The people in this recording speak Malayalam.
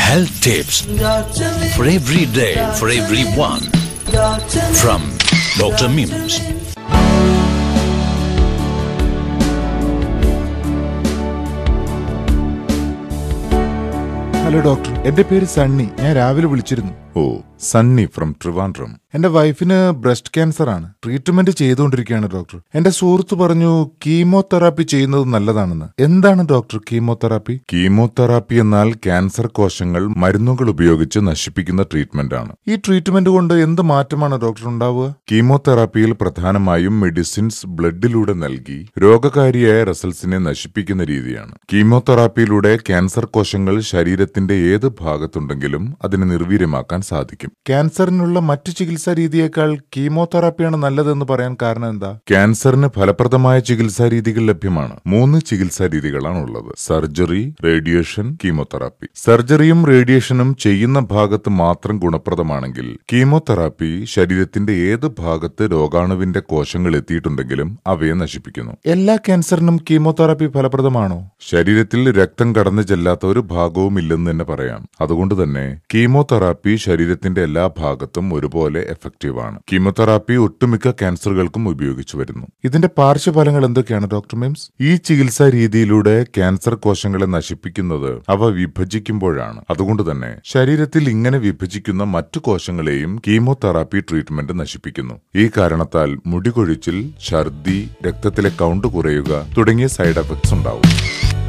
Health tips for every day, for everyone. From Dr. Mims. Hello doctor എന്റെ പേര് സണ്ണി ഞാൻ രാവിലെ വിളിച്ചിരുന്നു ഓ സണ്ണി ഫ്രം ട്രിവാൻഡ്രം എന്റെ വൈഫിന് ബ്രസ്റ്റ് ക്യാൻസർ ആണ് ട്രീറ്റ്മെന്റ് ചെയ്തുകൊണ്ടിരിക്കുകയാണ് ഡോക്ടർ എന്റെ സുഹൃത്ത് പറഞ്ഞു കീമോതെറാപ്പി ചെയ്യുന്നത് നല്ലതാണെന്ന് എന്താണ് ഡോക്ടർ കീമോതെറാപ്പി കീമോതെറാപ്പി എന്നാൽ ക്യാൻസർ കോശങ്ങൾ മരുന്നുകൾ ഉപയോഗിച്ച് നശിപ്പിക്കുന്ന ട്രീറ്റ്മെന്റ് ആണ് ഈ ട്രീറ്റ്മെന്റ് കൊണ്ട് എന്ത് മാറ്റമാണ് ഡോക്ടർ ഉണ്ടാവുക കീമോതെറാപ്പിയിൽ പ്രധാനമായും മെഡിസിൻസ് ബ്ലഡിലൂടെ നൽകി രോഗകാരിയായ റസൽസിനെ നശിപ്പിക്കുന്ന രീതിയാണ് കീമോതെറാപ്പിയിലൂടെ ക്യാൻസർ കോശങ്ങൾ ശരീരത്തിന്റെ ഏത് ഭാഗത്തുണ്ടെങ്കിലും അതിനെ നിർവീര്യമാക്കാൻ സാധിക്കും ക്യാൻസറിനുള്ള മറ്റു ചികിത്സാ രീതിയേക്കാൾ കീമോതെറാപ്പിയാണ് നല്ലതെന്ന് പറയാൻ കാരണം എന്താ ക്യാൻസറിന് ഫലപ്രദമായ ചികിത്സാ രീതികൾ ലഭ്യമാണ് മൂന്ന് ചികിത്സാ രീതികളാണ് ഉള്ളത് സർജറി റേഡിയേഷൻ കീമോതെറാപ്പി സർജറിയും റേഡിയേഷനും ചെയ്യുന്ന ഭാഗത്ത് മാത്രം ഗുണപ്രദമാണെങ്കിൽ കീമോതെറാപ്പി ശരീരത്തിന്റെ ഏത് ഭാഗത്ത് രോഗാണുവിന്റെ കോശങ്ങൾ എത്തിയിട്ടുണ്ടെങ്കിലും അവയെ നശിപ്പിക്കുന്നു എല്ലാ ക്യാൻസറിനും കീമോതെറാപ്പി ഫലപ്രദമാണോ ശരീരത്തിൽ രക്തം കടന്നു ചെല്ലാത്ത ഒരു ഭാഗവും ഇല്ലെന്ന് തന്നെ പറയാം അതുകൊണ്ട് തന്നെ കീമോതെറാപ്പി ശരീരത്തിന്റെ എല്ലാ ഭാഗത്തും ഒരുപോലെ എഫക്റ്റീവ് ആണ് കീമോതെറാപ്പി ഒട്ടുമിക്ക ക്യാൻസറുകൾക്കും ഉപയോഗിച്ചു വരുന്നു ഇതിന്റെ പാർശ്വഫലങ്ങൾ എന്തൊക്കെയാണ് ഡോക്ടർ മിംസ് ഈ ചികിത്സാ രീതിയിലൂടെ ക്യാൻസർ കോശങ്ങളെ നശിപ്പിക്കുന്നത് അവ വിഭജിക്കുമ്പോഴാണ് അതുകൊണ്ട് തന്നെ ശരീരത്തിൽ ഇങ്ങനെ വിഭജിക്കുന്ന മറ്റു കോശങ്ങളെയും കീമോതെറാപ്പി ട്രീറ്റ്മെന്റ് നശിപ്പിക്കുന്നു ഈ കാരണത്താൽ മുടികൊഴിച്ചിൽ ഛർദി രക്തത്തിലെ കൗണ്ട് കുറയുക തുടങ്ങിയ സൈഡ് എഫക്ട്സ് ഉണ്ടാവും